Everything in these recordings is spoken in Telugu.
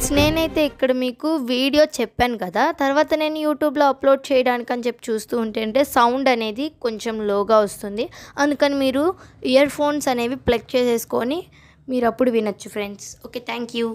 ఫ్రెండ్స్ నేనైతే ఇక్కడ మీకు వీడియో చెప్పాను కదా తర్వాత నేను యూట్యూబ్లో అప్లోడ్ చేయడానికి అని చెప్పి చూస్తూ ఉంటే సౌండ్ అనేది కొంచెం లోగా వస్తుంది అందుకని మీరు ఇయర్ ఫోన్స్ అనేవి ప్లగ్ చేసేసుకొని మీరు అప్పుడు వినొచ్చు friends okay thank you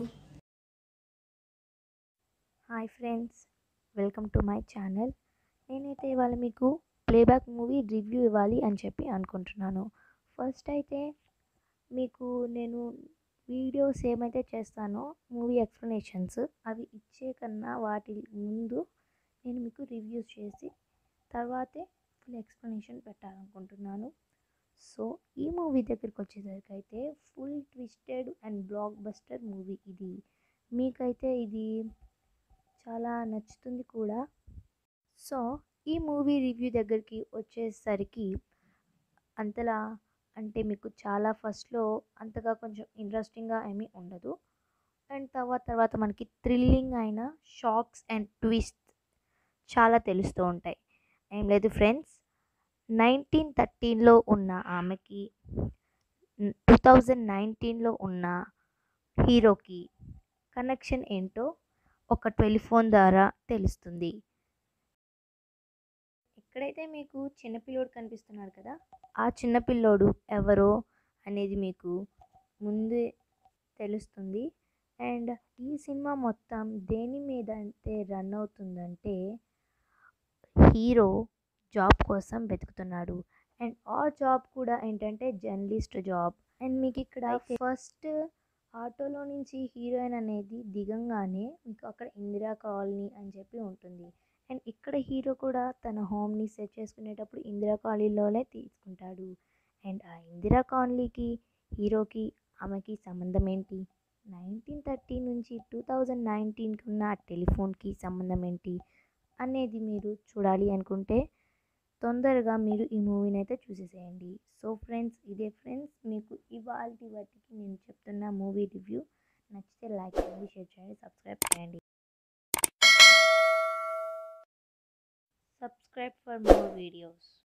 hi friends welcome to my channel నేనైతే ఇవాళ మీకు ప్లేబ్యాక్ మూవీ రివ్యూ ఇవ్వాలి అని చెప్పి అనుకుంటున్నాను ఫస్ట్ అయితే మీకు నేను వీడియోస్ ఏమైతే చేస్తానో మూవీ ఎక్స్ప్లెనేషన్స్ అవి ఇచ్చే కన్నా వాటి ముందు నేను మీకు రివ్యూస్ చేసి తర్వాతే ఫుల్ ఎక్స్ప్లెనేషన్ పెట్టాలనుకుంటున్నాను సో ఈ మూవీ దగ్గరికి వచ్చేసరికి అయితే full twisted and blockbuster movie ఇది మీకైతే ఇది చాలా నచ్చుతుంది కూడా సో ఈ మూవీ రివ్యూ దగ్గరికి వచ్చేసరికి అంతలా అంటే మీకు చాలా ఫస్ట్లో అంతగా కొంచెం ఇంట్రెస్టింగ్గా ఏమీ ఉండదు అండ్ తర్వాత తర్వాత మనకి థ్రిల్లింగ్ అయిన షాక్స్ అండ్ ట్విస్ట్ చాలా తెలుస్తూ ఉంటాయి ఏం లేదు ఫ్రెండ్స్ నైన్టీన్ థర్టీన్లో ఉన్న ఆమెకి టూ థౌజండ్ నైన్టీన్లో ఉన్న హీరోకి కనెక్షన్ ఏంటో ఒక టెలిఫోన్ ద్వారా తెలుస్తుంది ఎక్కడైతే మీకు చిన్నపిల్లోడు కనిపిస్తున్నాడు కదా ఆ చిన్నపిల్లోడు ఎవరో అనేది మీకు ముందే తెలుస్తుంది అండ్ ఈ సినిమా మొత్తం దేని మీద అయితే రన్ అవుతుందంటే హీరో జాబ్ కోసం వెతుకుతున్నాడు అండ్ ఆ జాబ్ కూడా ఏంటంటే జర్నలిస్ట్ జాబ్ అండ్ మీకు ఇక్కడ ఫస్ట్ ఆటోలో నుంచి హీరోయిన్ అనేది దిగంగానే మీకు అక్కడ ఇందిరా కాలనీ అని చెప్పి ఉంటుంది అండ్ ఇక్కడ హీరో కూడా తన హోమ్ని సెట్ చేసుకునేటప్పుడు ఇందిరా కాలనీలోనే తీసుకుంటాడు అండ్ ఆ ఇందిరా కాలనీకి హీరోకి ఆమెకి సంబంధం ఏంటి నైన్టీన్ థర్టీ నుంచి టూ థౌజండ్ నైన్టీన్కి ఉన్న ఆ టెలిఫోన్కి సంబంధం ఏంటి అనేది మీరు చూడాలి అనుకుంటే తొందరగా మీరు ఈ మూవీని అయితే చూసేసేయండి సో ఫ్రెండ్స్ ఇదే ఫ్రెండ్స్ మీకు ఇవాళ వాటికి నేను చెప్తున్న మూవీ రివ్యూ నచ్చితే లైక్ చేయండి షేర్ చేయండి సబ్స్క్రైబ్ చేయండి subscribe for more videos